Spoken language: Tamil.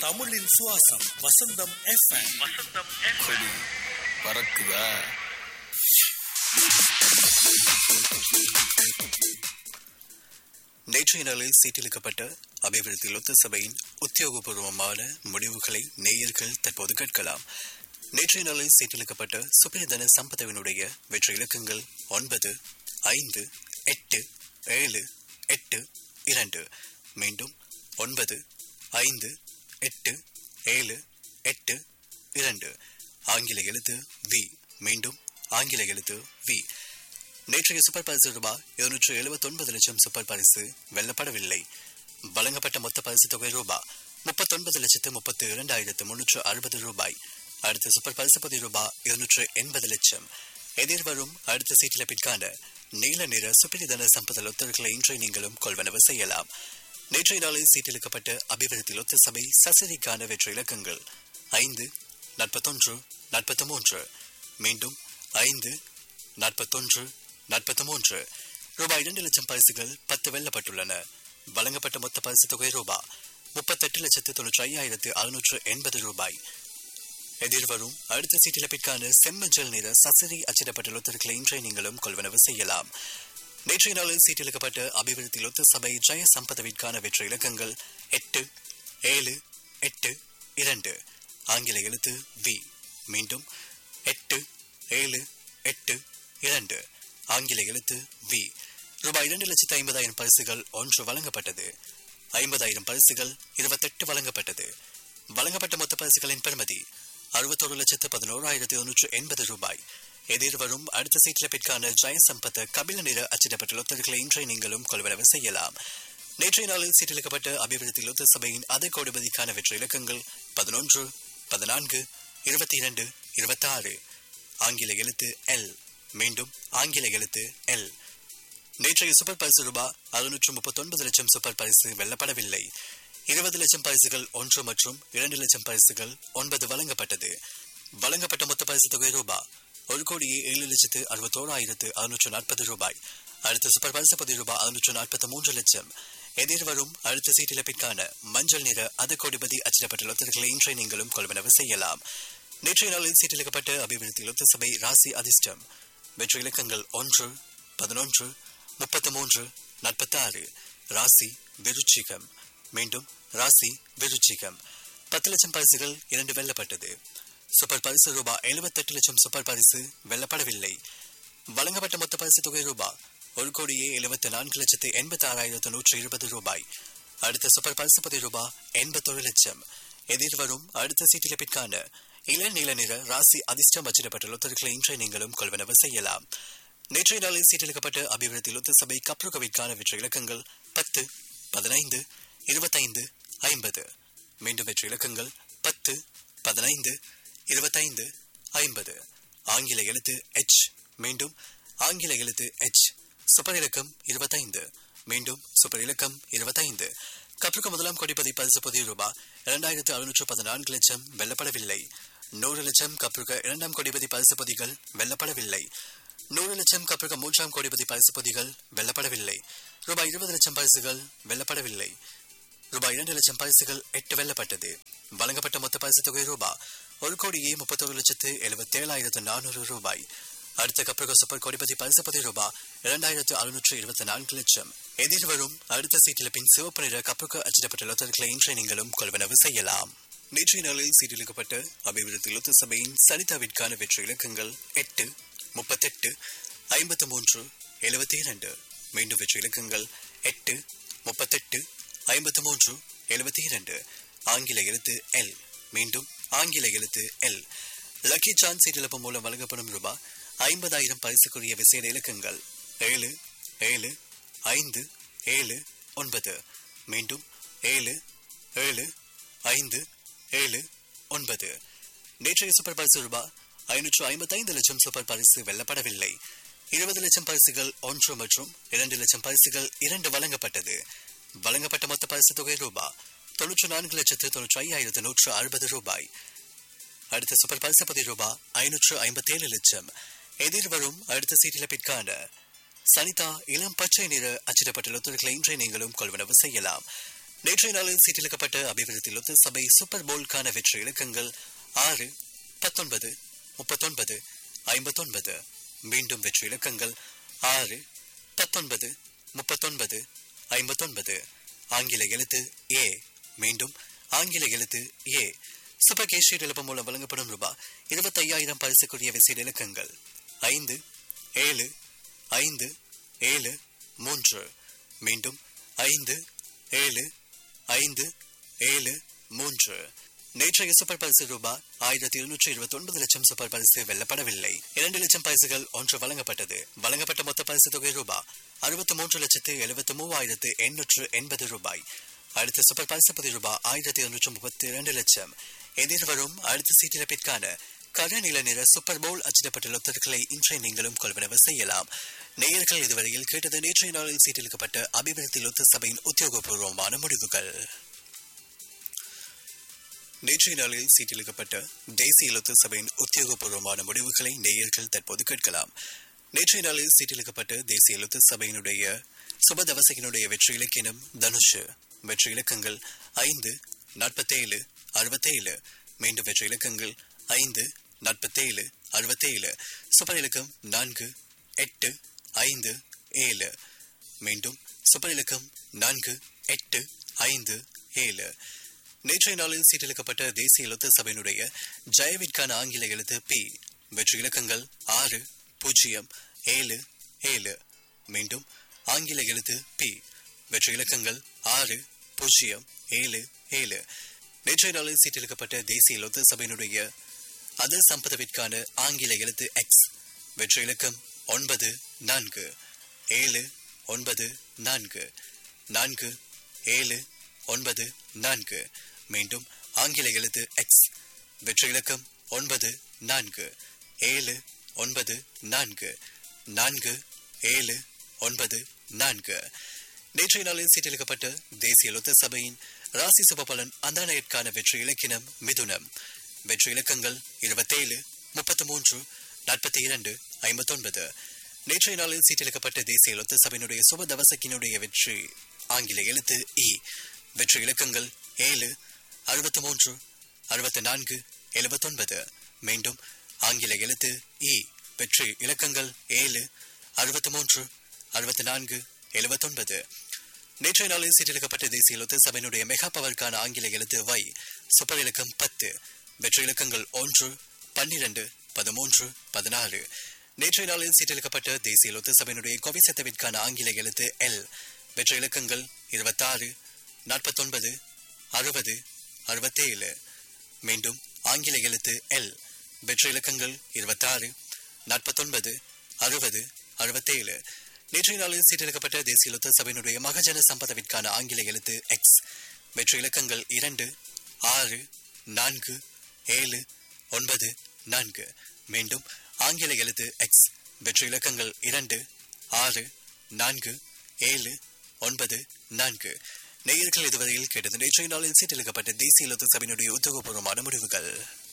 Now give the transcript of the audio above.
தமிழின் சுவாசம் வசந்தம் எஃப்எம் வசந்தம் கொடி பறக்குதா நேற்றைய நாளில் சீட்டிலிக்கப்பட்ட அபிவிருத்தி லொத்த சபையின் உத்தியோகபூர்வமான முடிவுகளை நேயர்கள் தற்போது கேட்கலாம் நேற்றைய நாளில் சீட்டிலிக்கப்பட்ட சுப்பிரதன சம்பதவினுடைய வெற்றி இலக்கங்கள் ஒன்பது ஐந்து எட்டு ஏழு எட்டு இரண்டு மீண்டும் ஒன்பது ஐந்து எட்டு ஏழு எட்டு இரண்டு ஆங்கில எழுத்து வி மீண்டும் ஆங்கில எழுத்து வி நேற்றைய சூப்பர் பரிசு ரூபாய் இருநூற்று எழுபத்தொன்பது லட்சம் சூப்பர் பரிசு வெல்லப்படவில்லை வழங்கப்பட்ட மொத்த பரிசு தொகை ரூபாய் முப்பத்தொன்பது லட்சத்து முப்பத்து இரண்டாயிரத்து முன்னூற்று அறுபது ரூபாய் அடுத்த சூப்பர் பரிசு பதி ரூபாய் இருநூற்று எண்பது லட்சம் எதிர்வரும் அடுத்த சீட்டிலப்பிற்கான நீல நிற சுப்பிரிதன சம்பத லொத்தர்களை இன்றைய நீங்களும் கொள்வனவு செய்யலாம் நேற்றைய நாளில் சீட்டிலுக்கப்பட்ட அபிவிருத்தி லொத்த சபை சசரிக்கான வெற்றி இலக்கங்கள் ஐந்து நாற்பத்தொன்று நாற்பத்தி மூன்று மீண்டும் ஐந்து நாற்பத்தொன்று நாற்பத்தி மூன்று ரூபாய் இரண்டு லட்சம் பரிசுகள் பத்து வெல்லப்பட்டுள்ளன வழங்கப்பட்ட மொத்த பரிசு தொகை ரூபாய் முப்பத்தெட்டு லட்சத்து தொன்னூற்றி ஐயாயிரத்து அறுநூற்று எண்பது ரூபாய் எதிர்வரும் அடுத்த சீட்டிலப்பிற்கான செம்மஞ்சள் நிற சசரி அச்சிடப்பட்ட லொத்தர்களை இன்றைய நீங்களும் கொள்வனவு செய்யலாம் நேற்றைய நாளில் சீட்டிலுக்கப்பட்ட அபிவிருத்தி லொத்த சபை ஜெய சம்பதவிற்கான வெற்றி இலக்கங்கள் எட்டு ஏழு எட்டு இரண்டு ஆங்கில எழுத்து வி மீண்டும் எட்டு ஏழு எட்டு இரண்டு ஆங்கில எழுத்து வி ரூபாய் இரண்டு லட்சத்து ஐம்பதாயிரம் பரிசுகள் ஒன்று வழங்கப்பட்டது ஐம்பதாயிரம் பரிசுகள் இருபத்தெட்டு வழங்கப்பட்டது வழங்கப்பட்ட மொத்த பரிசுகளின் பெறுமதி அறுபத்தொரு லட்சத்து பதினோராயிரத்து தொன்னூற்று எண்பது ரூபாய் எதிர்வரும் அடுத்த சீட்டிலப்பிற்கான ஜெயசம்பத்த கபில நிற அச்சிடப்பட்ட லொத்தர்களை இன்றைய நீங்களும் கொள்வனவு செய்யலாம் நேற்றைய நாளில் சீட்டிலிக்கப்பட்ட அபிவிருத்தி லொத்த சபையின் அதை கோடிபதிக்கான வெற்றி இலக்கங்கள் பதினொன்று பதினான்கு இருபத்தி இரண்டு இருபத்தாறு ஆங்கில எழுத்து எல் மீண்டும் ஆங்கில எழுத்து எல் நேற்றைய சூப்பர் பரிசு ரூபாய் அறுநூற்று முப்பத்தொன்பது லட்சம் சூப்பர் பரிசு வெல்லப்படவில்லை இருபது லட்சம் பரிசுகள் ஒன்று மற்றும் இரண்டு லட்சம் பரிசுகள் ஒன்பது வழங்கப்பட்டது வழங்கப்பட்ட மொத்த பரிசு தொகை ரூபாய் ஒரு கோடியே ஏழு லட்சத்து அறுபத்தோராயிரத்து அறுநூற்று நாற்பது ரூபாய் அடுத்த சூப்பர் பரிசு பதி ரூபாய் அறுநூற்று நாற்பத்தி மூன்று லட்சம் எதிர்வரும் அடுத்த சீட்டிழப்பிற்கான மஞ்சள் நிற அத கோடிபதி அச்சிடப்பட்ட லொத்தர்களை இன்றைய நீங்களும் கொள்வனவு செய்யலாம் நேற்றைய நாளில் சீட்டிலிக்கப்பட்ட அபிவிருத்தி லொத்த சபை ராசி அதிர்ஷ்டம் வெற்றி இலக்கங்கள் ஒன்று பதினொன்று முப்பத்தி மூன்று நாற்பத்தாறு ராசி விருச்சிகம் மீண்டும் ராசி விருச்சிகம் பத்து லட்சம் பரிசுகள் இரண்டு வெல்லப்பட்டது சூப்பர் பரிசு ரூபாய் எழுபத்தெட்டு லட்சம் சூப்பர் பரிசு வெல்லப்படவில்லை வழங்கப்பட்ட மொத்த பரிசு தொகை ரூபாய் ஒரு கோடியே எழுபத்தி நான்கு லட்சத்து எண்பத்தி ஆறாயிரத்து நூற்றி இருபது ரூபாய் அடுத்த சூப்பர் பரிசு பதி ரூபாய் எண்பத்தொரு லட்சம் எதிர்வரும் அடுத்த சீட்டிலப்பிற்கான இளநீல நிற ராசி அதிர்ஷ்டம் அச்சிடப்பட்ட லொத்தர்களை இன்றைய நீங்களும் கொள்வனவு செய்யலாம் நேற்றைய நாளில் சீட்டிலிக்கப்பட்ட அபிவிருத்தி லொத்த சபை கப்ருகவிற்கான வெற்றி இலக்கங்கள் பத்து பதினைந்து இருபத்தைந்து ஐம்பது மீண்டும் வெற்றி இலக்கங்கள் பத்து பதினைந்து இருபத்தைந்து ஐம்பது ஆங்கில எழுத்து எச் மீண்டும் ஆங்கில எழுத்து எச் சூப்பர் இலக்கம் இருபத்தைந்து மீண்டும் சூப்பர் இலக்கம் இருபத்தைந்து கப்ருக்க முதலாம் கொடிப்பதி பரிசு பொதி ரூபாய் இரண்டாயிரத்து அறுநூற்று பதினான்கு லட்சம் வெல்லப்படவில்லை நூறு லட்சம் கப்ருக்க இரண்டாம் கொடிபதி பரிசு பொதிகள் வெல்லப்படவில்லை நூறு லட்சம் கப்ருக்க மூன்றாம் கோடிபதி பரிசு பொதிகள் வெல்லப்படவில்லை ரூபாய் இருபது லட்சம் பரிசுகள் வெல்லப்படவில்லை ரூபாய் இரண்டு லட்சம் பரிசுகள் எட்டு வெல்லப்பட்டது வழங்கப்பட்ட மொத்த பரிசு தொகை ரூபாய் ஒரு கோடியே முப்பத்தொரு லட்சத்து எழுபத்தி ஏழாயிரத்து நானூறு ரூபாய் அடுத்த கப்ரக சூப்பர் கோடிபதி பரிசு பதி ரூபாய் இரண்டாயிரத்து அறுநூற்று இருபத்தி நான்கு லட்சம் எதிர்வரும் அடுத்த சீட்டில் பின் சிவப்பு நிற கப்ருக்க அச்சிடப்பட்ட லொத்தர்களை இன்றைய நீங்களும் கொள்வனவு செய்யலாம் நேற்றைய நாளில் சீட்டிலிக்கப்பட்ட அபிவிருத்தி லொத்த சபையின் சனிதாவிற்கான வெற்றி இலக்கங்கள் எட்டு முப்பத்தெட்டு ஐம்பத்து மூன்று எழுபத்தி இரண்டு மீண்டும் வெற்றி இலக்கங்கள் எட்டு முப்பத்தெட்டு ஐம்பத்து மூன்று எழுபத்தி இரண்டு ஆங்கில எழுத்து எல் மீண்டும் ஆங்கில எழுத்து எல் லக்கி சான்ஸ் சீட்டிழப்பு மூலம் வழங்கப்படும் ரூபாய் ஐம்பதாயிரம் பரிசுக்குரிய விசேட இலக்கங்கள் ஏழு ஏழு ஐந்து ஏழு ஒன்பது மீண்டும் ஏழு ஏழு ஐந்து ஏழு ஒன்பது நேற்றைய சூப்பர் பரிசு ரூபாய் ஐநூற்று ஐம்பத்தைந்து லட்சம் சூப்பர் பரிசு வெல்லப்படவில்லை இருபது லட்சம் பரிசுகள் ஒன்று மற்றும் இரண்டு லட்சம் பரிசுகள் இரண்டு வழங்கப்பட்டது வழங்கப்பட்ட மொத்த பரிசு தொகை ரூபாய் தொன்னூற்று நான்கு லட்சத்து தொன்னூற்றி ஐயாயிரத்து நூற்று அறுபது ரூபாய் அடுத்த சூப்பர் பரிசு பதி ரூபாய் ஐநூற்று ஐம்பத்தேழு லட்சம் எதிர்வரும் அடுத்த சீட்டிலப்பிற்கான சனிதா இளம் பச்சை நிற அச்சிடப்பட்ட லொத்தர்களை இன்றைய நீங்களும் கொள்வனவு செய்யலாம் நேற்றைய நாளில் சீட்டிலிக்கப்பட்ட அபிவிருத்தி லொத்த சபை சூப்பர் போல்கான வெற்றி இலக்கங்கள் ஆறு பத்தொன்பது முப்பத்தொன்பது ஐம்பத்தொன்பது மீண்டும் வெற்றி இலக்கங்கள் ஆறு பத்தொன்பது முப்பத்தொன்பது ஐம்பத்தொன்பது ஆங்கில எழுத்து ஏ மீண்டும் ஆங்கில எழுத்து ஏ சூப்பர் கேஷியர் இழப்பு மூலம் வழங்கப்படும் ரூபாய் இருபத்தையாயிரம் பரிசுக்குரிய விசேட இலக்கங்கள் ஐந்து ஏழு ஐந்து ஏழு மூன்று மீண்டும் ஐந்து ஏழு ஐந்து ஏழு மூன்று நேற்றைய சூப்பர் பரிசு ரூபாய் ஆயிரத்தி இருநூற்றி இருபத்தி ஒன்பது லட்சம் சூப்பர் பரிசு வெல்லப்படவில்லை இரண்டு லட்சம் பரிசுகள் ஒன்று வழங்கப்பட்டது வழங்கப்பட்ட மொத்த பரிசு தொகை ரூபாய் அறுபத்தி மூன்று லட்சத்து எழுபத்தி மூவாயிரத்து எண்ணூற்று எண்பது ரூபாய் அடுத்த சூப்பர் பரிசு பதி ரூபாய் ஆயிரத்தி இருநூற்று முப்பத்தி இரண்டு லட்சம் எதிர்வரும் அடுத்த சீட்டிழப்பிற்கான கரநில நிற சூப்பர் பவுல் அச்சிடப்பட்ட லொத்தர்களை இன்றைய நீங்களும் கொள்வனவு செய்யலாம் நேயர்கள் இதுவரையில் கேட்டது நேற்றைய நாளில் சீட்டிலிக்கப்பட்ட அபிவிருத்தி லொத்த சபையின் உத்தியோகபூர்வமான முடிவுகள் நேற்றைய நாளில் சீட்டிலிக்கப்பட்ட தேசிய லொத்த சபையின் உத்தியோகபூர்வமான முடிவுகளை நேயர்கள் தற்போது கேட்கலாம் நேற்றைய நாளில் சீட்டிலிக்கப்பட்ட தேசிய லொத்த சபையினுடைய சுபதவசகினுடைய வெற்றி இலக்கினம் தனுஷ் வெற்றி இலக்கங்கள் ஐந்து நாற்பத்தேழு அறுபத்தேழு மீண்டும் வெற்றி இலக்கங்கள் ஐந்து நாற்பத்தேழு அறுபத்தேழு சூப்பர் இலக்கம் நான்கு எட்டு ஐந்து ஏழு மீண்டும் சூப்பர் இலக்கம் நான்கு எட்டு ஐந்து ஏழு நேற்றைய நாளில் சீட்டிலிக்கப்பட்ட தேசிய எழுத்து சபையினுடைய ஜெயவிற்கான ஆங்கில எழுத்து பி வெற்றி இலக்கங்கள் ஆறு பூஜ்ஜியம் ஏழு ஏழு மீண்டும் ஆங்கில எழுத்து பி வெற்றி இலக்கங்கள் ஆறு பூஜ்ஜியம் ஏழு ஏழு நேற்றைய நாளில் சீட்டிலிக்கப்பட்ட தேசிய எழுத்து சபையினுடைய அது சம்பதவிற்கான ஆங்கில எழுத்து எக்ஸ் வெற்றி இலக்கம் ஒன்பது நான்கு ஏழு ஒன்பது நான்கு நான்கு ஏழு ஒன்பது நான்கு மீண்டும் ஆங்கில எழுத்து எக்ஸ் வெற்றி இலக்கம் ஒன்பது நான்கு ஏழு ஒன்பது நான்கு நான்கு ஏழு ஒன்பது நான்கு நேற்றைய நாளில் சீட்டிலிக்கப்பட்ட தேசிய லொத்த சபையின் ராசி சுபபலன் அந்தானையிற்கான வெற்றி இலக்கினம் மிதுனம் வெற்றி இலக்கங்கள் இருபத்தேழு முப்பத்தி மூன்று நாற்பத்தி இரண்டு ஐம்பத்தொன்பது நேற்றைய நாளில் சீட்டிலிக்கப்பட்ட தேசிய லொத்த சபையினுடைய சுப தவசக்கினுடைய வெற்றி ஆங்கில எழுத்து இ வெற்றி இலக்கங்கள் ஏழு அறுபத்தி மூன்று அறுபத்தி நான்கு எழுபத்தொன்பது மீண்டும் ஆங்கில எழுத்து இ வெற்றி இலக்கங்கள் ஏழு அறுபத்தி மூன்று அறுபத்தி நான்கு எழுபத்தொன்பது நேற்றைய நாளில் சீட்டிலிக்கப்பட்ட தேசிய லொத்த சபையினுடைய மெகா பவருக்கான ஆங்கில எழுத்து வை சூப்பர் இலக்கம் பத்து வெற்றி இலக்கங்கள் ஒன்று பன்னிரண்டு பதிமூன்று பதினாறு நேற்றைய நாளில் சீட்டிலிக்கப்பட்ட தேசிய லொத்த சபையினுடைய கோவிசத்தவிற்கான ஆங்கில எழுத்து எல் வெற்றி இலக்கங்கள் இருபத்தாறு நாற்பத்தொன்பது அறுபது அறுபத்தேழு மீண்டும் ஆங்கில எழுத்து எல் வெற்றி இலக்கங்கள் இருபத்தாறு நாற்பத்தொன்பது அறுபது அறுபத்தேழு நேற்றைய நாளில் சீட்டிலிக்கப்பட்ட தேசிய லொத்த சபையினுடைய மகஜன சம்பதவிற்கான ஆங்கில எழுத்து எக்ஸ் வெற்றி இலக்கங்கள் இரண்டு ஆறு நான்கு ஏழு ஒன்பது நான்கு மீண்டும் ஆங்கில எழுத்து எக்ஸ் வெற்றி இலக்கங்கள் இரண்டு ஆறு நான்கு ஏழு ஒன்பது நான்கு நேயர்கள் இதுவரையில் கேட்டது நேற்றைய நாளில் சீட்டிலிக்கப்பட்ட தேசிய லொத்த சபையினுடைய உத்தியோகபூர்வமான முடிவுகள்